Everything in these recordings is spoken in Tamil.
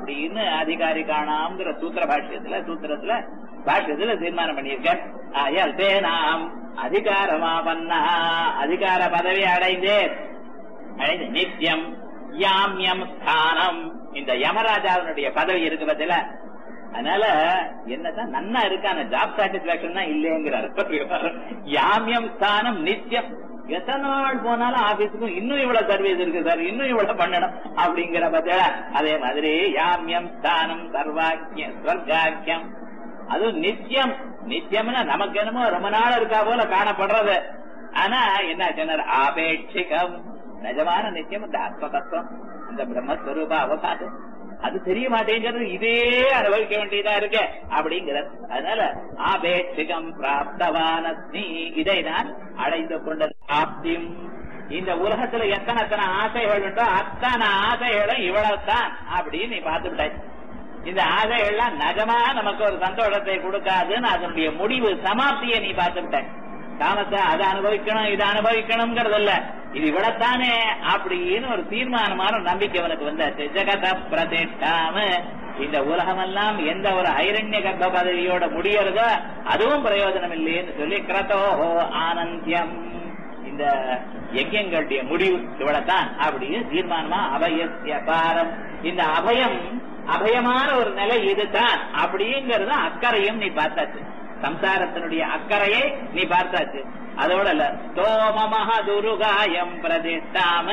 அப்படின்னு அதிகாரி காணாம்ங்கிற சூத்திர பாஷ்யத்துல சூத்திரத்துல பாஷ்யத்துல தீர்மானம் பண்ணியிருக்க ஆயால் தேனாம் அதிகாரமாவன்னா அதிகார பதவி அடைந்தேன் அடைந்து நித்தியம் யாமியம் ஸ்தானம் இந்த யமராஜாவினுடைய பதவி இருக்கு பத்தில அதனால என்னதான் நன்னா இருக்கான ஜாப் சாட்டிஸ்பாக்சன் தான் இல்லைங்கிறார் யாமியம் ஸ்தானம் நித்தியம் எத்தனை நாள் போனாலும் ஆபீஸுக்கும் இன்னும் இவ்வளவு சர்வீஸ் இருக்கு சார் இன்னும் இவ்வளவு பண்ணணும் அப்படிங்கிற பத்தில அதே மாதிரி யாமியம் ஸ்தானம் சர்வாக்கியம் ஸ்வர்காக்கியம் அதுவும் நித்தியம் நித்தியம்னா நமக்கு என்னமோ ரொம்ப நாள் இருக்கா போல காணப்படுறது ஆனா என்ன சொன்னார் ஆபேட்சிகம் நிஜமான நித்தியம் இந்த ஆத்ம தத்துவம் இந்த பிரம்மஸ்வரூப அவகாசம் அது தெரிய மாட்டேங்கிறது இதே அனுபவிக்க வேண்டியதா இருக்கு அப்படிங்கிறது அதனால ஆபேட்சிகம் பிராப்தவானஸ்மி இதை நான் அடைந்து கொண்ட பிராப்தியும் இந்த உலகத்துல எத்தனை எத்தனை ஆசைகள் உண்டோ அத்தனை ஆசைகளும் இவ்வளவுதான் அப்படின்னு நீ பார்த்து விட்டாய் இந்த ஆசைகள்லாம் நிஜமா நமக்கு ஒரு சந்தோஷத்தை கொடுக்காதுன்னு அதனுடைய முடிவு சமாப்தியை நீ பார்த்து விட்டாய் காமத்தை அதை அனுபவிக்கணும் இதை அனுபவிக்கணுங்கிறது இல்ல இது இவ்வளவுதானே அப்படின்னு ஒரு தீர்மானமான நம்பிக்கை அவனுக்கு வந்தாச்சு ஜெகத பிரதிஷ்டாம இந்த உலகமெல்லாம் எந்த ஒரு ஐரண்ய கர்ப்ப பதவியோட முடியறதோ அதுவும் பிரயோஜனம் இல்லைன்னு சொல்லி கிரதோஹோ ஆனந்தியம் இந்த யஜ்யங்களுடைய முடிவு இவ்வளவுதான் அப்படின்னு தீர்மானமா அபயசிய பாரம் இந்த அபயம் அபயமான ஒரு நிலை இதுதான் அப்படிங்கறத அக்கறையும் நீ பார்த்தாச்சு சம்சாரத்தினுடைய அக்கறையை நீ பார்த்தாச்சு அதோட இல்ல ஸ்தோமமஹ துருகாயம் பிரதிஷ்டாம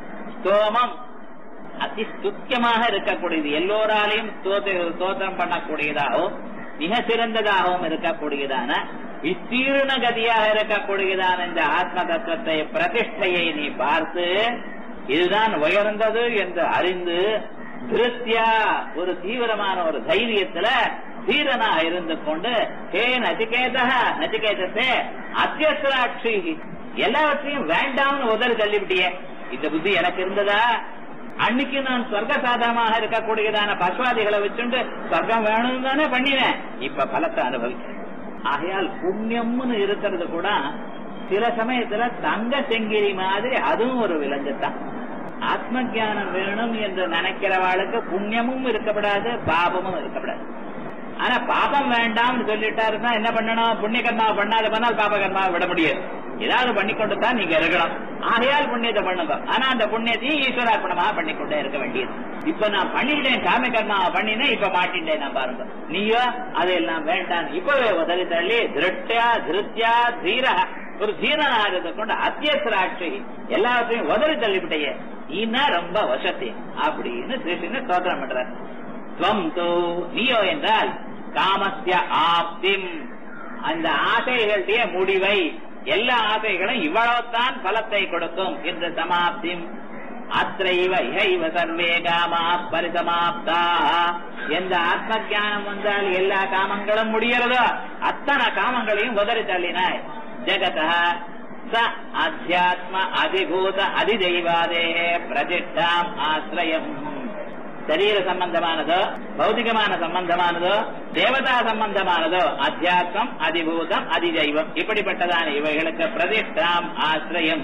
ஸ்தோமம் அதி ஸ்துத்தியமாக இருக்கக்கூடியது எல்லோராலையும் ஸ்தோத்திரம் பண்ணக்கூடியதாகவும் மிக சிறந்ததாகவும் இருக்கக்கூடியதான விஸ்தீர்ண கதியாக இருக்கக்கூடியதான இந்த ஆத்ம தத்துவத்தை பிரதிஷ்டையை நீ பார்த்து இதுதான் உயர்ந்தது என்று அறிந்து திருத்தியா ஒரு தீவிரமான ஒரு தைரியத்துல தீரனா இருந்து கொண்டு ஹே நச்சிகேத நச்சிகேதத்தே அத்தியஸ்திராட்சி எல்லாவற்றையும் வேண்டாம்னு உதறி தள்ளிவிட்டியே இந்த புத்தி எனக்கு இருந்ததா அன்னைக்கு நான் சொர்க்க சாதனமாக இருக்கக்கூடியதான பசுவாதிகளை வச்சுட்டு சொர்க்கம் வேணும்னு தானே பண்ணினேன் இப்ப பலத்தை அனுபவிக்கிறேன் ஆகையால் புண்ணியம்னு இருக்கிறது கூட சில சமயத்துல தங்க செங்கிரி மாதிரி அதுவும் ஒரு விலங்குதான் ஆத்ம ஜானம் வேணும் என்று நினைக்கிறவாளுக்கு புண்ணியமும் இருக்கப்படாது பாபமும் இருக்கப்படாது ஆனா பாபம் வேண்டாம்னு சொல்லிட்டாருன்னா என்ன பண்ணணும் புண்ணிய கர்மாவை பண்ணாத பண்ணால் பாப கர்மாவை விட முடியாது ஏதாவது பண்ணிக்கொண்டு தான் நீங்க இருக்கணும் ஆகையால் புண்ணியத்தை பண்ணுங்க ஆனா அந்த புண்ணியத்தையும் ஈஸ்வரார்ப்பணமாக பண்ணிக்கொண்டே இருக்க வேண்டியது இப்ப நான் பண்ணிட்டேன் காம கர்மாவை பண்ணினேன் இப்ப மாட்டிட்டேன் நான் பாருங்க நீயோ அதெல்லாம் வேண்டாம் இப்பவே உதவி தள்ளி திருஷ்டியா திருத்தியா தீரா ஒரு தீரனா இருந்து கொண்டு அத்தியசராட்சி எல்லாத்தையும் உதவி தள்ளிவிட்டையே நீனா ரொம்ப வசதி அப்படின்னு கிருஷ்ணன் ஸ்தோத்திரம் பண்றார் துவம் தோ நீயோ என்றால் காமஸ்ய ஆப்திம் அந்த ஆசைகளுடைய முடிவை எல்லா ஆசைகளும் இவ்வளவுதான் பலத்தை கொடுக்கும் என்று சமாப்திம் அத்தைவ இகைவ சர்வே காமா பரிசமாப்தா எந்த ஆத்ம ஜானம் வந்தால் எல்லா காமங்களும் முடியறதோ அத்தனை காமங்களையும் உதறி தள்ளினாய் ஜெகத ச அத்தியாத்ம அதிபூத அதிதெய்வாதே பிரதிஷ்டாம் ஆசிரியம் சரீர சம்பந்தமானதோ பௌதிகமான சம்பந்தமானதோ தேவதா சம்பந்தமானதோ அத்தியாத்மம் அதிபூதம் அதிதெய்வம் இப்படிப்பட்டதான இவைகளுக்கு பிரதிஷ்டாம் ஆசிரியம்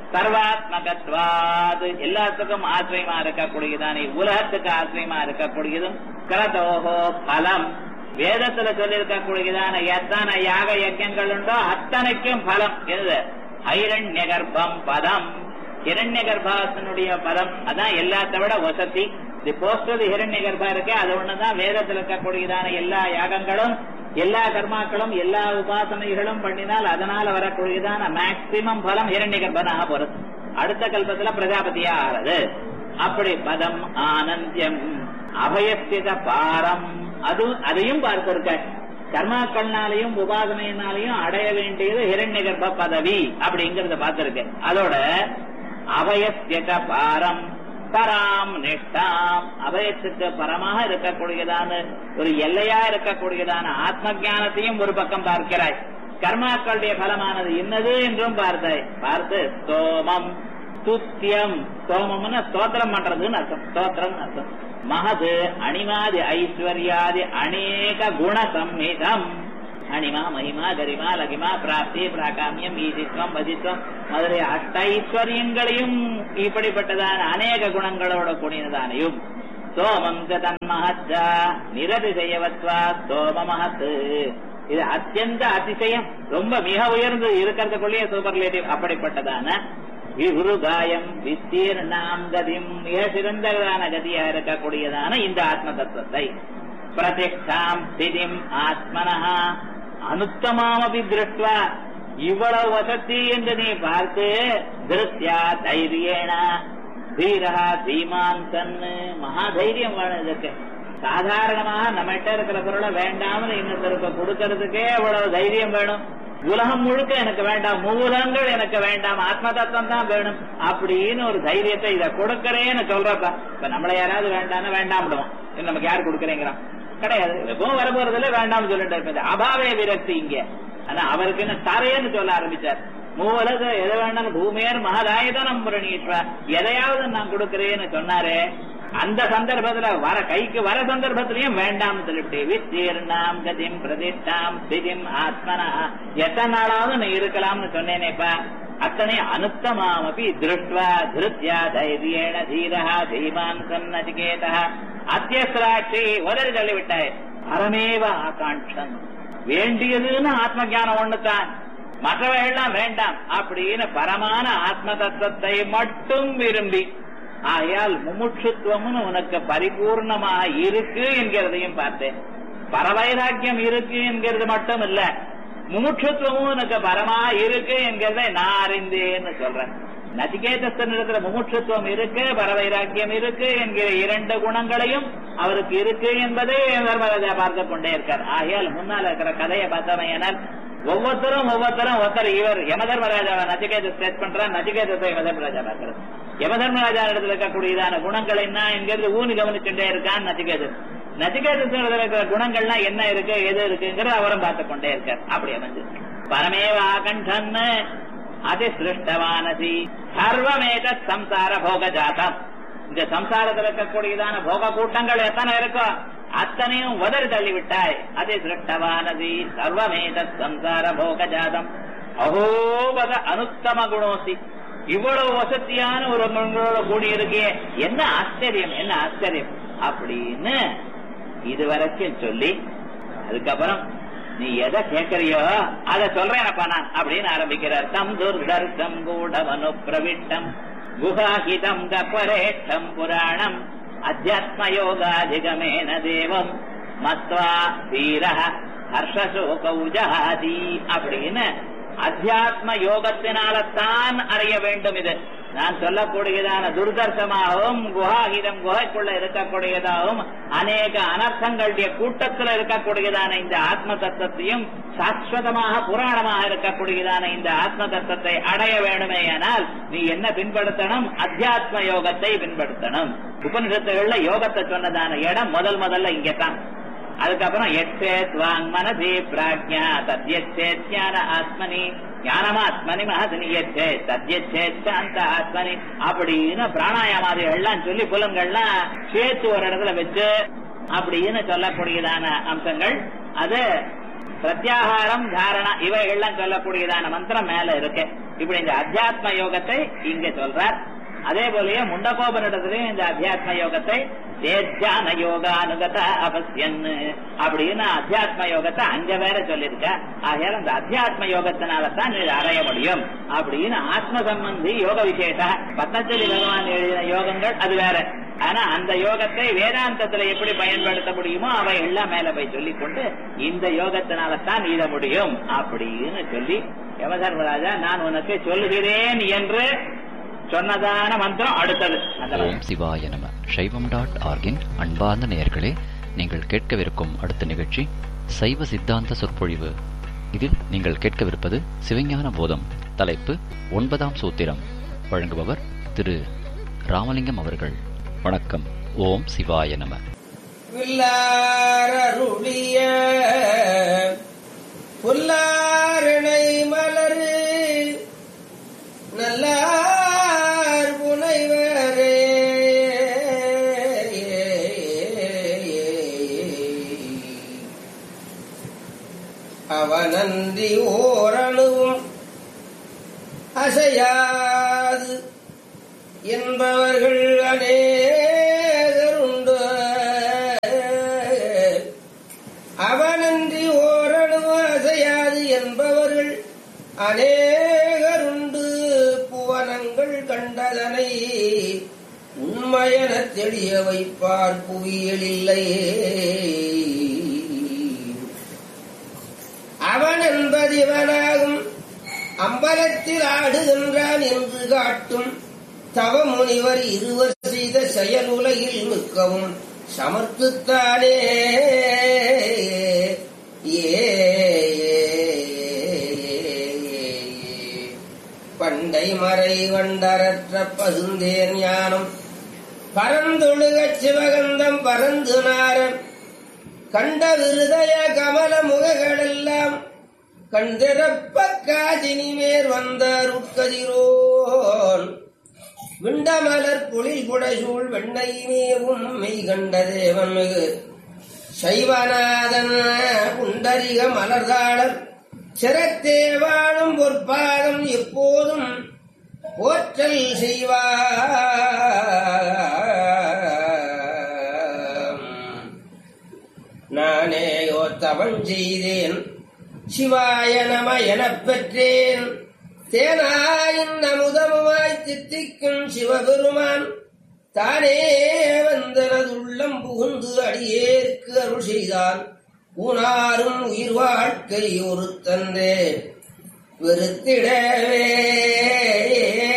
சர்வாத்மகத்வாது எல்லாத்துக்கும் ஆசிரியமா இருக்கக்கூடியதானே உலகத்துக்கு ஆசிரியமா இருக்கக்கூடியதும் கிரதோகோ பலம் வேதத்துல சொல்லியிருக்கக்கூடியதான எத்தனை யாக யஜ்யங்கள் உண்டோ அத்தனைக்கும் பலம் எது ஐரண்ய கர்ப்பம் பதம் ஹிரண்ய கர்ப்பாசனுடைய பதம் அதான் எல்லாத்த விட வசதி இது போஸ்டது ஹிரண்ய கர்ப்பா இருக்கே அது ஒண்ணுதான் வேதத்தில் இருக்கக்கூடியதான எல்லா யாகங்களும் எல்லா கர்மாக்களும் எல்லா உபாசனைகளும் பண்ணினால் அதனால வரக்கூடியதான மேக்சிமம் பலம் ஹிரண்ய கர்ப்பனாக போறது அடுத்த கல்பத்துல பிரஜாபதியா ஆறது அப்படி பதம் ஆனந்தியம் அபயஸ்தித பாரம் அது அதையும் பார்த்திருக்க கர்மாக்கள்னாலையும் உபாசனையினாலையும் அடைய வேண்டியது ஹிரண்ய கர்ப்ப பதவி அப்படிங்கறத பார்த்திருக்கேன் அதோட அபயஸ்தித பாரம் பராம் நிஷ்டாம் அபயத்துக்கு பரமாக இருக்கக்கூடியதான ஒரு எல்லையா இருக்கக்கூடியதான ஆத்ம ஜானத்தையும் ஒரு பக்கம் பார்க்கிறாய் கர்மாக்களுடைய பலமானது இன்னது என்றும் பார்த்தாய் பார்த்து ஸ்தோமம் துத்தியம் ஸ்தோமம்னு ஸ்தோத்திரம் பண்றதுன்னு அர்த்தம் ஸ்தோத்திரம் அர்த்தம் மகது அணிமாதி ஐஸ்வர்யாதி அநேக குண சம்ஹிதம் அணிமா மகிமா கரிமா லகிமா பிராப்தி பிராகாமியம் ஈதித்வம் பதித்வம் முதலிய அஷ்ட ஐஸ்வர்யங்களையும் இப்படிப்பட்டதான அநேக குணங்களோட கூடியதானையும் சோமம் ச தன்மஹச்ச நிரதிசயவத்வா சோம மகத் இது அத்தியந்த அதிசயம் ரொம்ப மிக உயர்ந்து இருக்கிறதுக்குள்ளேயே சூப்பர்லேட்டிவ் அப்படிப்பட்டதான விருகாயம் விஸ்தீர்ணாம் கதிம் மிக சிறந்ததான கதியா இருக்கக்கூடியதான இந்த ஆத்ம தத்துவத்தை பிரதிஷ்டாம் ஸ்திதிம் ஆத்மனஹா அனுத்தமாமபி திருஷ்டுவா இவ்வளவு வசதி என்று நீ பார்த்து திருஷ்யா தைரியேன தீரா தீமான் தன்னு மகா தைரியம் வேணும் இதுக்கு சாதாரணமாக நம்மகிட்ட இருக்கிற பொருளை வேண்டாம்னு இன்னொருத்தருக்கு கொடுக்கறதுக்கே அவ்வளவு தைரியம் வேணும் உலகம் முழுக்க எனக்கு வேண்டாம் மூலங்கள் எனக்கு வேண்டாம் ஆத்ம தத்துவம் தான் வேணும் அப்படின்னு ஒரு தைரியத்தை இதை கொடுக்கறேன்னு சொல்றப்ப இப்ப நம்மள யாராவது வேண்டாம்னு வேண்டாம்டுவோம் நமக்கு யார் கொடுக்குறேங்கிறான் கிடையாது எப்பவும் வரப்போறதுல வேண்டாம்னு சொல்லிட்டு இருப்பது அபாவே விரக்தி இங்க ஆனா அவருக்கு என்ன தரையன்னு சொல்ல ஆரம்பிச்சார் மூலக எதை வேண்டாம் பூமியர் மகதாயுதனம் புரணீஸ்வா எதையாவது நான் கொடுக்கிறேன்னு சொன்னாரே அந்த சந்தர்ப்பத்துல வர கைக்கு வர சந்தர்ப்பத்திலையும் வேண்டாம் சொல்லிவிட்டு விஸ்தீர்ணாம் கதிம் பிரதிஷ்டாம் ஸ்திதிம் ஆத்மனா எத்தனை நாளாவது நீ இருக்கலாம்னு சொன்னேனேப்பா அத்தனை அனுத்தமாமபி திருஷ்டுவா திருத்யா தைரியேன தீரா தீமான் சன்னதிகேதா அத்தியஸ்ராட்சி உதறி தள்ளிவிட்டாய் பரமேவ ஆகாங்ஷன் வேண்டியதுன்னு ஆத்ம ஞானம் ஒண்ணுதான் மற்றவைகள்லாம் வேண்டாம் அப்படின்னு பரமான ஆத்ம தத்துவத்தை மட்டும் விரும்பி ஆகையால் முமுட்சுத்துவம்னு உனக்கு பரிபூர்ணமாக இருக்கு என்கிறதையும் பார்த்தேன் பரவைராக்கியம் இருக்கு என்கிறது மட்டும் இல்ல முமுட்சுத்துவமும் உனக்கு பரமா இருக்கு என்கிறதை நான் அறிந்தேன்னு சொல்றேன் நச்சிகேதஸ்தனிடத்துல முமுட்சுத்துவம் இருக்கு பரவைராக்கியம் இருக்கு என்கிற இரண்டு குணங்களையும் அவருக்கு இருக்கு என்பதை தர்மராஜா பார்த்து கொண்டே இருக்கார் ஆகையால் முன்னால் இருக்கிற கதையை பார்த்தமையானால் ஒவ்வொருத்தரும் ஒவ்வொருத்தரும் ஒருத்தர் இவர் யமதர்மராஜாவை நச்சிகேத ஸ்டேட் பண்றார் நச்சிகேதத்தை யமதர்மராஜா பார்க்கிறது யமதர்மராஜா இடத்துல இருக்கக்கூடியதான குணங்கள் என்ன என்கிறது ஊனி கவனிச்சுட்டே இருக்கான் நச்சிகேதன் நச்சிகேதத்தில் இருக்கிற குணங்கள்லாம் என்ன இருக்கு எது இருக்குங்கிறது அவரும் பார்த்து கொண்டே இருக்கார் அப்படி அமைஞ்சு பரமேவ ஆகண்டன்னு அதிசிருஷ்டவானசி சர்வமேத சம்சார போக ஜாதம் இந்த சம்சாரத்தில் இருக்கக்கூடியதான போக கூட்டங்கள் எத்தனை இருக்கோ அத்தனையும் உதறி தள்ளிவிட்டாய் அதே சிருஷ்டவானதி சர்வமேத சம்சார போக ஜாதம் அகோபத அனுத்தம குணோசி இவ்வளவு வசதியான ஒரு மங்களோட கூடியிருக்கே என்ன ஆச்சரியம் என்ன ஆச்சரியம் அப்படின்னு இதுவரைக்கும் சொல்லி அதுக்கப்புறம் நீ எதை கேட்கறியோ அதை சொல்றேனப்பா நான் அப்படின்னு ஆரம்பிக்கிறார் தம் துர்தர்ஷம் கூடமனு பிரவிட்டம் குஹாஹிதம் கபரேட்டம் புராணம் அத்தியாத்மயோகாதிகமேன தேவம் மத்வா தீர ஹர்ஷசோக உஜாதி அப்படின்னு அத்தியாத்ம யோகத்தினால்தான் அறிய வேண்டும் இது நான் சொல்லக்கூடியதான துர்தர்சமாகவும் குஹாகிதம் குகைக்குள்ள இருக்கக்கூடியதாகவும் அநேக அனர்த்தங்களுடைய கூட்டத்தில் இருக்கக்கூடியதான இந்த ஆத்ம தத்துவத்தையும் சாஸ்வதமாக புராணமாக இருக்கக்கூடியதான இந்த ஆத்ம தத்துவத்தை அடைய வேண்டுமேயானால் நீ என்ன பின்படுத்தணும் அத்தியாத்ம யோகத்தை பின்படுத்தணும் உபனிஷத்துகள்ல யோகத்தை சொன்னதான இடம் முதல் முதல்ல இங்கதான் அதுக்கப்புறம் எச்சேத் வாங் மனதி பிராஜ்யா தத்யச்சேத் ஞான ஆத்மனி ஞானமாத்மனி மகதனி எச்சே தத்யச்சேத் சாந்த ஆத்மனி அப்படின்னு பிராணாயாமாதிகள்லாம் சொல்லி புலன்கள்லாம் சேர்த்து ஒரு இடத்துல வச்சு அப்படின்னு சொல்லக்கூடியதான அம்சங்கள் அது பிரத்யாகாரம் தாரணா இவைகள்லாம் சொல்லக்கூடியதான மந்திரம் மேல இருக்கு இப்படி இந்த அத்தியாத்ம யோகத்தை இங்க சொல்றார் அதே போலயே முண்டகோபனிடத்திலையும் இந்த அத்தியாத்ம யோகத்தை தேத்தியான யோகானுகத அவசியன் அப்படின்னு அத்தியாத்ம யோகத்தை அங்க வேற சொல்லிருக்க ஆகையால அந்த அத்தியாத்ம யோகத்தினால தான் இது அடைய முடியும் அப்படின்னு ஆத்ம சம்பந்தி யோக விசேஷ பத்தஞ்சலி பகவான் எழுதின யோகங்கள் அது வேற ஆனா அந்த யோகத்தை வேதாந்தத்துல எப்படி பயன்படுத்த முடியுமோ அவை எல்லாம் மேல போய் சொல்லிக் கொண்டு இந்த யோகத்தினால தான் இத முடியும் அப்படின்னு சொல்லி யமதர்மராஜா நான் உனக்கு சொல்லுகிறேன் என்று சொன்னதான மந்திரம் அடுத்தது அந்த ஓம் சிவாய நம சைவம் டாட் ஆர்கின் அன்பார்ந்த நேயர்களே நீங்கள் கேட்கவிருக்கும் அடுத்த நிகழ்ச்சி சைவ சித்தாந்த சொற்பொழிவு இதில் நீங்கள் கேட்கவிருப்பது சிவஞான போதம் தலைப்பு ஒன்பதாம் சூத்திரம் வழங்குபவர் திரு ராமலிங்கம் அவர்கள் வணக்கம் ஓம் சிவாய நம வில்லாரருளிய புல்லாரணை மலரு நல்லார் புனைவரே அவனன்றி ஓரணுவும் அசையாது என்பவர்கள் அநேகருண்டு எனத் தெளிய வைப்பார் புவியலில்லையே அவன் என்பது இவனாகும் அம்பலத்தில் ஆடுகின்றான் என்று காட்டும் தவமுனிவர் இருவர் செய்த செயலுலகில் மிக்கவும் சமர்த்துத்தானே ஏ பண்டை மறை வண்டரற்ற பசுந்தேர் ஞானம் பரந்தொழுகச் சிவகந்தம் பரந்து நாரன் கண்ட விருதய கமல முகங்களெல்லாம் கண்டிரப்ப காஜினி மேற் வந்த ருட்கதிரோன் விண்டமலர் பொழில் குடசூழ் வெண்ணை மேவும் மெய் கண்ட தேவன் மிகு சைவநாதன் புண்டரிக மலர்தாளர் சிரத்தே வாழும் பொற்பாதம் எப்போதும் போற்றல் செய்வார் நானேயோ தவம் செய்தேன் சிவாய நம எனப் பெற்றேன் தேனாயின் அமுதமுமாய் தித்திக்கும் சிவபெருமான் தானே வந்தனதுள்ளம் புகுந்து அடியேற்கு அருள் செய்தான் ஊனாரும் உயிர் வாழ்க்கை ஒரு தந்தே வெறுத்திடவே